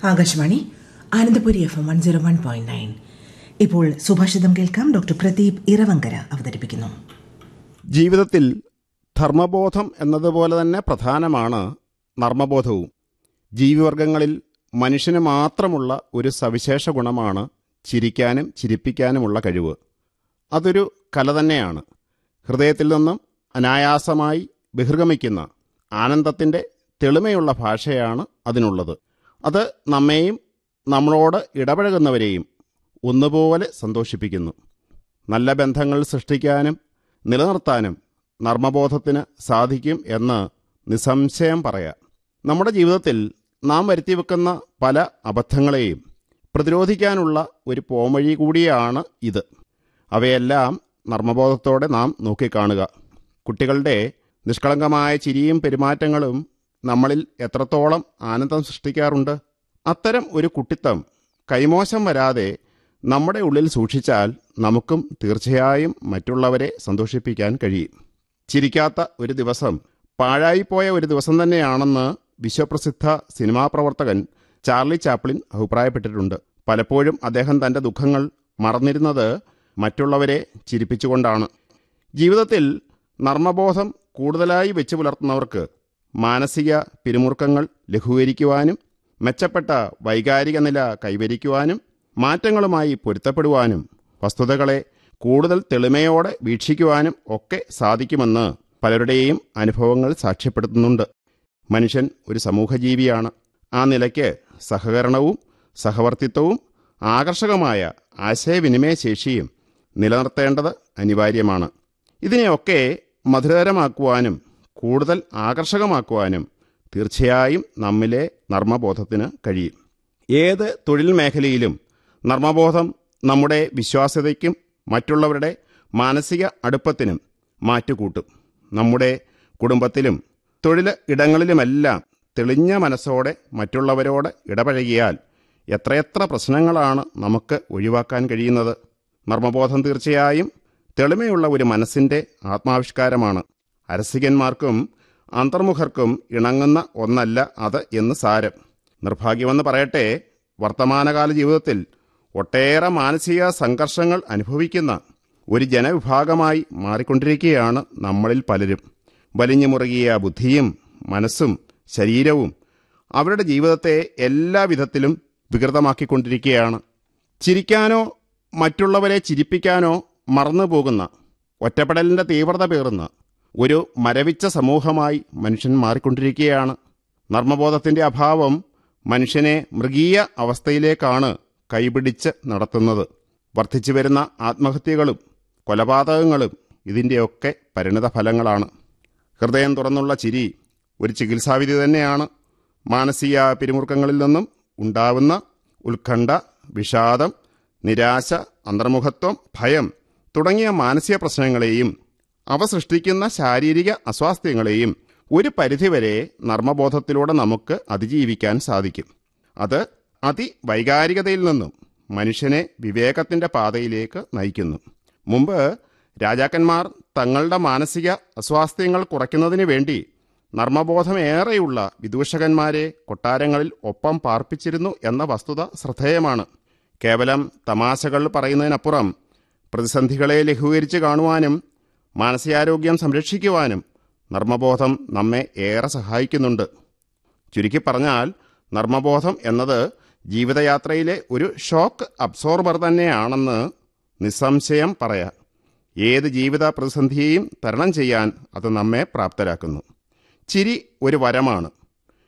Akashvani Anandapuri F M one zero one point nine ഇപ്പോൾ സുഭാഷിതം കേൾക്കാം ഡോക്ടർ പ്രദീപ് ഇറവങ്കര അവതരിപ്പിക്കുന്നു ജീവിതത്തിൽ ധർമ്മബോധം എന്നതുപോലെ തന്നെ പ്രധാനമാണ് നർമ്മബോധവും ജീവിവർഗങ്ങളിൽ മനുഷ്യന് മാത്രമുള്ള ഒരു സവിശേഷ ഗുണമാണ് ചിരിക്കാനും ചിരിപ്പിക്കാനുമുള്ള കഴിവ് അതൊരു കല തന്നെയാണ് ഹൃദയത്തിൽ നിന്നും അനായാസമായി ബഹിർഗമിക്കുന്ന ആനന്ദത്തിൻ്റെ തെളിമയുള്ള ഭാഷയാണ് അതിനുള്ളത് അത് നമ്മെയും നമ്മളോട് ഇടപഴകുന്നവരെയും ഒന്നുപോലെ സന്തോഷിപ്പിക്കുന്നു നല്ല ബന്ധങ്ങൾ സൃഷ്ടിക്കാനും നിലനിർത്താനും നർമ്മബോധത്തിന് സാധിക്കും എന്ന് നിസ്സംശയം പറയാം നമ്മുടെ ജീവിതത്തിൽ നാം വരുത്തിവെക്കുന്ന പല അബദ്ധങ്ങളെയും പ്രതിരോധിക്കാനുള്ള ഒരു പോംവഴി കൂടിയാണ് ഇത് അവയെല്ലാം നർമ്മബോധത്തോടെ നാം നോക്കിക്കാണുക കുട്ടികളുടെ നിഷ്കളങ്കമായ ചിരിയും പെരുമാറ്റങ്ങളും നമ്മളിൽ എത്രത്തോളം ആനന്ദം സൃഷ്ടിക്കാറുണ്ട് അത്തരം ഒരു കുട്ടിത്തം കൈമോശം വരാതെ നമ്മുടെ ഉള്ളിൽ സൂക്ഷിച്ചാൽ നമുക്കും തീർച്ചയായും മറ്റുള്ളവരെ സന്തോഷിപ്പിക്കാൻ കഴിയും ചിരിക്കാത്ത ഒരു ദിവസം പാഴായിപ്പോയ ഒരു ദിവസം തന്നെയാണെന്ന് വിശ്വപ്രസിദ്ധ സിനിമാ പ്രവർത്തകൻ ചാർലി ചാപ്ലിൻ അഭിപ്രായപ്പെട്ടിട്ടുണ്ട് പലപ്പോഴും അദ്ദേഹം തൻ്റെ ദുഃഖങ്ങൾ മറന്നിരുന്നത് മറ്റുള്ളവരെ ചിരിപ്പിച്ചുകൊണ്ടാണ് ജീവിതത്തിൽ നർമ്മബോധം കൂടുതലായി വെച്ചു പുലർത്തുന്നവർക്ക് മാനസിക പിരിമുറുക്കങ്ങൾ ലഘൂകരിക്കുവാനും മെച്ചപ്പെട്ട വൈകാരിക നില കൈവരിക്കുവാനും മാറ്റങ്ങളുമായി പൊരുത്തപ്പെടുവാനും വസ്തുതകളെ കൂടുതൽ തെളിമയോടെ വീക്ഷിക്കുവാനും ഒക്കെ സാധിക്കുമെന്ന് പലരുടെയും അനുഭവങ്ങൾ സാക്ഷ്യപ്പെടുത്തുന്നുണ്ട് മനുഷ്യൻ ഒരു സമൂഹജീവിയാണ് ആ നിലയ്ക്ക് സഹകരണവും സഹവർത്തിത്വവും ആകർഷകമായ ആശയവിനിമയ ശേഷിയും നിലനിർത്തേണ്ടത് അനിവാര്യമാണ് ഇതിനെയൊക്കെ മധുരതരമാക്കുവാനും കൂടുതൽ ആകർഷകമാക്കുവാനും തീർച്ചയായും നമ്മിലെ നർമ്മബോധത്തിന് കഴിയും ഏത് തൊഴിൽ മേഖലയിലും നർമ്മബോധം നമ്മുടെ വിശ്വാസ്യതയ്ക്കും മറ്റുള്ളവരുടെ മാനസിക അടുപ്പത്തിനും മാറ്റുകൂട്ടും നമ്മുടെ കുടുംബത്തിലും തൊഴിൽ ഇടങ്ങളിലുമെല്ലാം തെളിഞ്ഞ മനസ്സോടെ മറ്റുള്ളവരോട് ഇടപഴകിയാൽ എത്രയെത്ര പ്രശ്നങ്ങളാണ് നമുക്ക് ഒഴിവാക്കാൻ കഴിയുന്നത് നർമ്മബോധം തീർച്ചയായും തെളിമയുള്ള ഒരു മനസ്സിൻ്റെ ആത്മാവിഷ്കാരമാണ് അരസികന്മാർക്കും അന്തർമുഖർക്കും ഇണങ്ങുന്ന ഒന്നല്ല അത് എന്ന് സാരം നിർഭാഗ്യമെന്ന് പറയട്ടെ വർത്തമാനകാല ജീവിതത്തിൽ ഒട്ടേറെ മാനസിക സംഘർഷങ്ങൾ അനുഭവിക്കുന്ന ഒരു ജനവിഭാഗമായി മാറിക്കൊണ്ടിരിക്കുകയാണ് നമ്മളിൽ പലരും വലിഞ്ഞു മുറുകിയ ബുദ്ധിയും മനസ്സും ശരീരവും അവരുടെ ജീവിതത്തെ എല്ലാ വിധത്തിലും വികൃതമാക്കിക്കൊണ്ടിരിക്കുകയാണ് ചിരിക്കാനോ മറ്റുള്ളവരെ ചിരിപ്പിക്കാനോ മറന്നുപോകുന്ന ഒറ്റപ്പെടലിൻ്റെ തീവ്രത പേറുന്ന ഒരു മരവിച്ച സമൂഹമായി മനുഷ്യൻ മാറിക്കൊണ്ടിരിക്കുകയാണ് നർമ്മബോധത്തിൻ്റെ അഭാവം മനുഷ്യനെ മൃഗീയ അവസ്ഥയിലേക്കാണ് കൈപിടിച്ച് നടത്തുന്നത് വർദ്ധിച്ചു വരുന്ന ആത്മഹത്യകളും കൊലപാതകങ്ങളും ഇതിൻ്റെയൊക്കെ പരിണിത ഫലങ്ങളാണ് ഹൃദയം തുറന്നുള്ള ചിരി ഒരു ചികിത്സാവിധി തന്നെയാണ് മാനസിക പിരിമുറുക്കങ്ങളിൽ നിന്നും ഉണ്ടാവുന്ന ഉത്കണ്ഠ വിഷാദം നിരാശ അന്തർമുഖത്വം ഭയം തുടങ്ങിയ മാനസിക പ്രശ്നങ്ങളെയും അവ സൃഷ്ടിക്കുന്ന ശാരീരിക അസ്വാസ്ഥ്യങ്ങളെയും ഒരു പരിധിവരെ നർമ്മബോധത്തിലൂടെ നമുക്ക് അതിജീവിക്കാൻ സാധിക്കും അത് അതിവൈകാരികതയിൽ നിന്നും മനുഷ്യനെ വിവേകത്തിൻ്റെ പാതയിലേക്ക് നയിക്കുന്നു മുമ്പ് രാജാക്കന്മാർ തങ്ങളുടെ മാനസിക അസ്വാസ്ഥ്യങ്ങൾ കുറയ്ക്കുന്നതിന് വേണ്ടി നർമ്മബോധമേറെയുള്ള വിദൂഷകന്മാരെ കൊട്ടാരങ്ങളിൽ ഒപ്പം പാർപ്പിച്ചിരുന്നു എന്ന വസ്തുത ശ്രദ്ധേയമാണ് കേവലം തമാശകൾ പറയുന്നതിനപ്പുറം പ്രതിസന്ധികളെ ലഘൂകരിച്ച് കാണുവാനും മാനസികാരോഗ്യം സംരക്ഷിക്കുവാനും നർമ്മബോധം നമ്മെ ഏറെ സഹായിക്കുന്നുണ്ട് ചുരുക്കി പറഞ്ഞാൽ നർമ്മബോധം എന്നത് ജീവിതയാത്രയിലെ ഒരു ഷോക്ക് അബ്സോർബർ തന്നെയാണെന്ന് നിസ്സംശയം പറയാം ഏത് ജീവിത പ്രതിസന്ധിയെയും തരണം ചെയ്യാൻ അത് നമ്മെ പ്രാപ്തരാക്കുന്നു ചിരി ഒരു വരമാണ്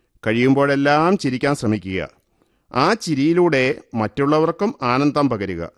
കഴിയുമ്പോഴെല്ലാം ചിരിക്കാൻ ശ്രമിക്കുക ആ ചിരിയിലൂടെ മറ്റുള്ളവർക്കും ആനന്ദം പകരുക